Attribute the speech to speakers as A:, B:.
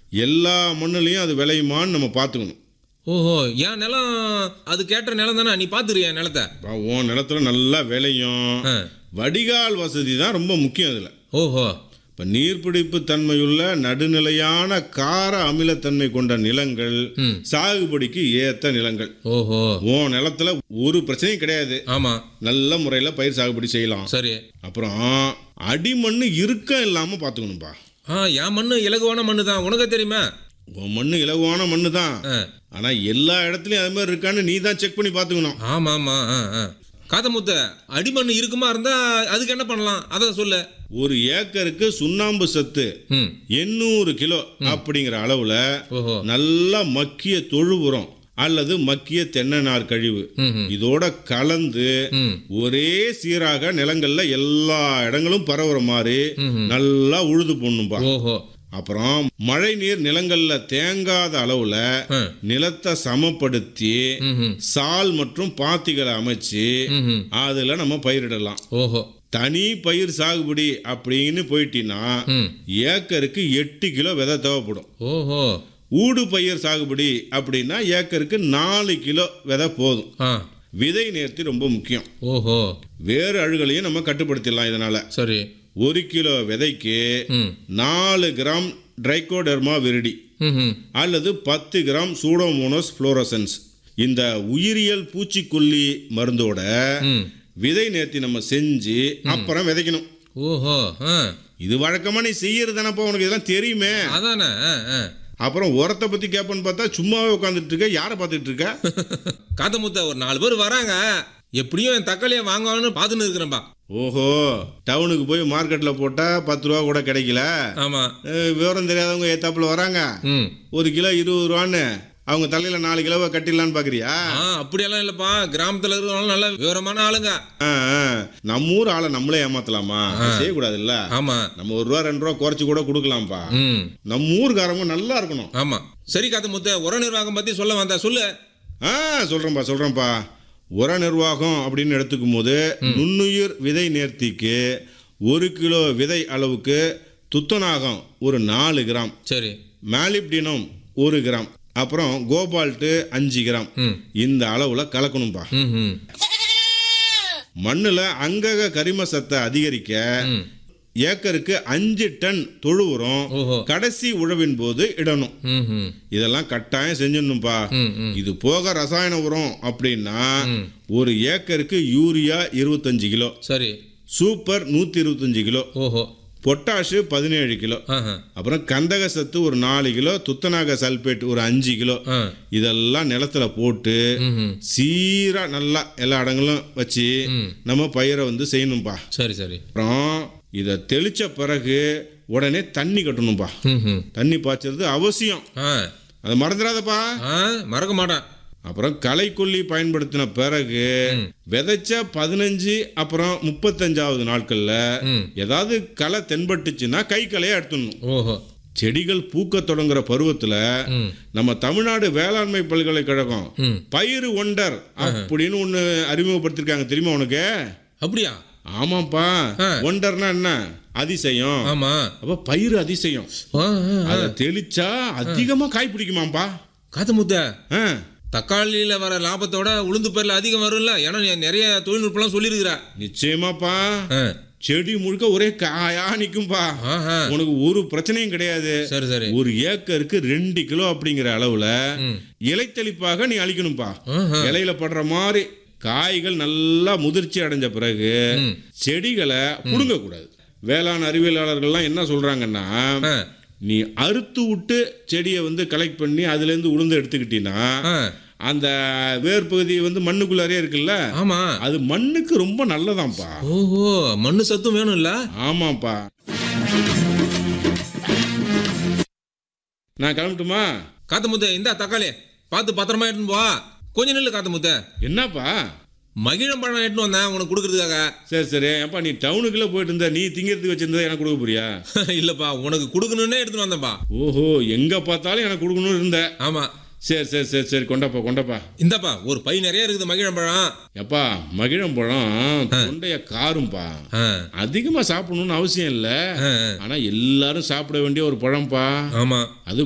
A: எல்லா மண்ணுலையும் அது விளையுமான்னு நம்ம பார்த்துக்கணும்
B: ஓஹோ என் நிலம் அது கேட்ட நிலம் தானே நீ பார்த்துருக்கியா நிலத்தை
A: அப்ப உன் நிலத்துல நல்லா விளையும்
B: ஆ.
A: வடிகால் வசதி தான் ரொம்ப முக்கியம் அதில்
B: ஓஹோ
A: இப்போ நீர்பிடிப்பு தன்மையுள்ள நடுநிலையான கார அமிலத்தன்மை கொண்ட நிலங்கள்
B: ம்.
A: சாகுபடிக்கு ஏத்த நிலங்கள்
B: ஓஹோ
A: உன் நிலத்துல ஒரு பிரச்சனையும் கிடையாது
B: ஆமாம்
A: நல்ல முறையில் பயிர் சாகுபடி செய்யலாம்
B: சரி
A: அப்புறம் அடிமண் இறுக்கம் இல்லாமல் பார்த்துக்கணும்பா
B: ஆ என் மண்ணு இலகுவான மண்ணு தான் உனக்கு தெரியுமா
A: உன் மண் இலகுவான மண்ணு தான்
B: ஆ
A: ஆனால் எல்லா இடத்துலையும் அது மாதிரி இருக்கான்னு நீ தான் செக் பண்ணி பார்த்துக்கணும்
B: ஆமாம் ஆமாம் ஆ ஆ காத்தமுத்த அடிமண் இருக்குமா இருந்தா அதுக்கு என்ன பண்ணலாம் அதை சொல்லு
A: ஒரு ஏக்கருக்கு சுண்ணாம்பு சத்து
B: ம்
A: எண்ணூறு கிலோ அப்படிங்கிற அளவில்
B: ஓஹோ
A: நல்லா மக்கிய தொழு உரம் அல்லது மக்கிய தென்னை நார் கழிவு
B: ம் ம்
A: இதோட கலந்து
B: ம்
A: ஒரே சீராக நிலங்கள்ல எல்லா இடங்களும் பரவுற மாதிரி
B: ம்ஹும்.
A: நல்லா உழுது போடணும்பா
B: ஓஹோ
A: அப்புறம் மழை நீர் நிலங்கள்ல தேங்காத அளவுல
B: ஆ
A: நிலத்தை சமப்படுத்தி
B: ம் ம்
A: சால் மற்றும் பாத்திகளை அமைச்சு
B: ம் ம்
A: அதுல நம்ம பயிரிடலாம்
B: ஓஹோ
A: தனி பயிர் சாகுபடி அப்படின்னு போயிட்டீங்கன்னா
B: ம்
A: ஏக்கருக்கு எட்டு கிலோ விதை தேவைப்படும்
B: ஓஹோ
A: ஊடு பயிர் சாகுபடி அப்படின்னா ஏக்கருக்கு நாலு கிலோ விதை போதும்
B: ஆ
A: விதை நேர்த்தி ரொம்ப முக்கியம்
B: ஓஹோ
A: வேறு அழுகலையும் நம்ம கட்டுப்படுத்திடலாம் இதனால
B: சரி
A: ஒரு கிலோ விதைக்கு
B: ம்
A: நாலு கிராம் ட்ரைகோடெர்மா விரிடி
B: ம் ம்
A: அல்லது பத்து கிராம் சூடோமோனோஸ் ஃப்ளோரசன்ஸ் இந்த உயிரியல் பூச்சிக்கொல்லி மருந்தோட
B: ம்
A: விதை நேர்த்தி நம்ம செஞ்சு அப்புறம் விதைக்கணும்
B: ஓஹோ ஆ
A: இது வழக்கமா நீ செய்யறதுதானப்பா உனக்கு இதெல்லாம் தெரியுமே
B: அதானே ஆ ஆ
A: அப்புறம் உரத்தை பத்தி கேட்பேன்னு பார்த்தா சும்மாவே உட்காந்துட்டு இருக்க யாரை பார்த்துட்டு இருக்க
B: காத்தமுத்த ஒரு நாலு பேர் வராங்க எப்படியும் என் தக்காளியை வாங்குவான்னு பார்த்துன்னு இருக்கிறேன்பா
A: ஓஹோ டவுனுக்கு போய் மார்க்கெட்ல போட்டா பத்து ரூபா கூட கிடைக்கல
B: ஆமாம்
A: அஹ், விவரம் தெரியாதவங்க ஏத்தாப்புல வராங்க
B: ம்
A: ஒரு கிலோ இருபது ரூபான்னு அவங்க தலையில நாலு கிலோவை கட்டிடலான்னு பாக்குறியா
B: ஆ அப்படியெல்லாம் இல்லைப்பா கிராமத்தில் இருக்கிறவங்க நல்ல விவரமான ஆளுங்க
A: ஆ, ஆ. நம்ம ஊர் ஆளை நம்மளே ஏமாத்தலாமா செய்யக்கூடாதுல்ல
B: ஆமாம்
A: நம்ம ஒரு ரூபா ரெண்டு ரூபா குறைச்சு கூட கொடுக்கலாம்ப்பா
B: ம்
A: நம்ம ஊர்காரங்க நல்லா இருக்கணும்
B: ஆமாம் சரி காத்தமுத்த உர நிர்வாகம் பற்றி சொல்ல வந்தா சொல்லு
A: ஆ சொல்றேன்ப்பா சொல்றேன்ப்பா உர நிர்வாகம் அப்படின்னு எடுத்துக்கும் போது நுண்ணுயிர் விதை நேர்த்திக்கு ஒரு கிலோ விதை அளவுக்கு துத்தநாகம் ஒரு நாலு கிராம்
B: சரி
A: மேலிப்டினம் ஒரு கிராம் அப்புறம் கோபால்ட்டு அஞ்சு கிராம்
B: ம்
A: இந்த அளவுல கலக்கணும்பா
B: ம் ம்
A: மண்ணுல அங்கக கரிம சத்தை அதிகரிக்க
B: ம்
A: ஏக்கருக்கு அஞ்சு டன் தொழு உரம்
B: ஓஹோ
A: கடைசி உழவின் போது இடணும்
B: ம் ம்
A: இதெல்லாம் கட்டாயம் செஞ்சிடணும்பா
B: ம் ம்
A: இது போக ரசாயன உரம் அப்படின்னா
B: ம்.
A: ஒரு ஏக்கருக்கு யூரியா இருபத்தஞ்சு கிலோ
B: சரி
A: சூப்பர் நூற்றி இருபத்தஞ்சு கிலோ
B: ஓஹோ
A: பொட்டாஷு பதினேழு கிலோ
B: ஆஹா
A: அப்புறம் கந்தக சத்து ஒரு நாலு கிலோ துத்தநாக சல்பேட் ஒரு அஞ்சு கிலோ
B: ஆ
A: இதெல்லாம் நிலத்துல போட்டு
B: ம் ம்
A: சீரா நல்லா எல்லா இடங்களும் வச்சு
B: ம்
A: நம்ம பயிரை வந்து செய்யணும்பா
B: சரி சரி
A: அப்புறம் இதை தெளிச்ச பிறகு உடனே தண்ணி கட்டணும்பா
B: ம் ம்
A: தண்ணி பாய்ச்சறது அவசியம்
B: ஆ
A: அதை மறந்துடாதப்பா
B: ஆ மறக்க மாட்டேன்
A: அப்புறம் களைக்கொல்லி பயன்படுத்தின பிறகு விதைச்ச பதினஞ்சு அப்புறம் முப்பத்தஞ்சாவது நாட்கள்ல
B: ம்
A: ஏதாவது களை தென்பட்டுச்சுன்னா கை களையை எடுத்துடணும்
B: ஓஹோ
A: செடிகள் பூக்க தொடங்குற பருவத்துல
B: ம்
A: நம்ம தமிழ்நாடு வேளாண்மை பல்கலைக்கழகம்
B: ம்
A: பயிர் ஒண்டர் அப்படின்னு ஒண்ணு அறிமுகப்படுத்திருக்காங்க தெரியுமா உனக்கு
B: அப்படியா
A: ஆமாப்பா
B: ஆ.
A: ஒண்டர்னா என்ன அதிசயம்
B: ஆமா
A: அப்ப பயிர் அதிசயம்
B: ஆ ஆ, ஆ.
A: அதை தெளிச்சா அதிகமா காய் பிடிக்குமாப்பா
B: காத்து முத்த
A: ஆ,
B: தக்காளியில வர லாபத்தோட உளுந்து பயிரில் அதிகம் வரும்ல ஏன்னா நீ நிறைய தொழில்நுட்பம்லாம் சொல்லியிருக்கிற
A: நிச்சயமாப்பா
B: ஆ
A: செடி முழுக்க ஒரே காயா நிக்கும்பா
B: ஆஹா
A: உனக்கு ஒரு பிரச்சனையும் கிடையாது
B: சரி சரி
A: ஒரு ஏக்கருக்கு ரெண்டு கிலோ அப்படிங்கிற அளவுல
B: ம்
A: இலைத்தெளிப்பாக நீ அழிக்கணும்பா
B: ஆஹா
A: இலையில படுற மாதிரி காய்கள் நல்லா முதிர்ச்சி அடைஞ்ச பிறகு
B: ம்.
A: செடிகளை புடுங்க கூடாது வேளாண் அறிவியலாளர்கள்லாம் என்ன சொல்றாங்கன்னா
B: ஆ
A: நீ அறுத்து விட்டு செடியை வந்து கலெக்ட் பண்ணி அதுல இருந்து உளுந்து எடுத்துக்கிட்டீங்கன்னா
B: ஆ
A: அந்த வேர் பகுதி வந்து மண்ணுக்குள்ளாரே இருக்குல்ல
B: ஆமா
A: அது மண்ணுக்கு ரொம்ப நல்லதாம்ப்பா
B: ஓஹோ மண்ணு சத்தும் வேணும்ல
A: ஆமாப்பா நான் கிளம்பட்டுமா
B: காத்து முத்த இந்தா தக்காளி பார்த்து பத்திரமா எடுத்துன்னு போ கொஞ்ச நில்லு காத்து முத்த
A: என்னப்பா
B: மகிழம்பழம் எடுத்துன்னு வந்தேன் உனக்கு கொடுக்கறதுக்காக
A: சரி சரி அப்பா நீ டவுனுக்குள்ள போயிட்டு இருந்த நீ திங்கிறதுக்கு வச்சிருந்தா எனக்கு கொடுக்க போறியா
B: இல்லப்பா உனக்கு கொடுக்கணுன்னே எடுத்துன்னு வந்தேன்ப்பா
A: ஓஹோ எங்க பார்த்தாலும் எனக்கு கொடுக்கணும்னு இருந்த
B: ஆமா
A: சரி சரி சரி சரி கொண்டாப்பா கொண்டாப்பா
B: இந்தாப்பா ஒரு பை நிறைய இருக்குது மகிழம்பழம்
A: எப்பா மகிழம்பழம் தொண்டைய காரும்பா
B: ஆ
A: அதிகமா சாப்பிடணும்னு அவசியம் இல்ல
B: ஆ, ஆ.
A: ஆனா எல்லாரும் சாப்பிட வேண்டிய ஒரு பழம்பா
B: ஆமா
A: அது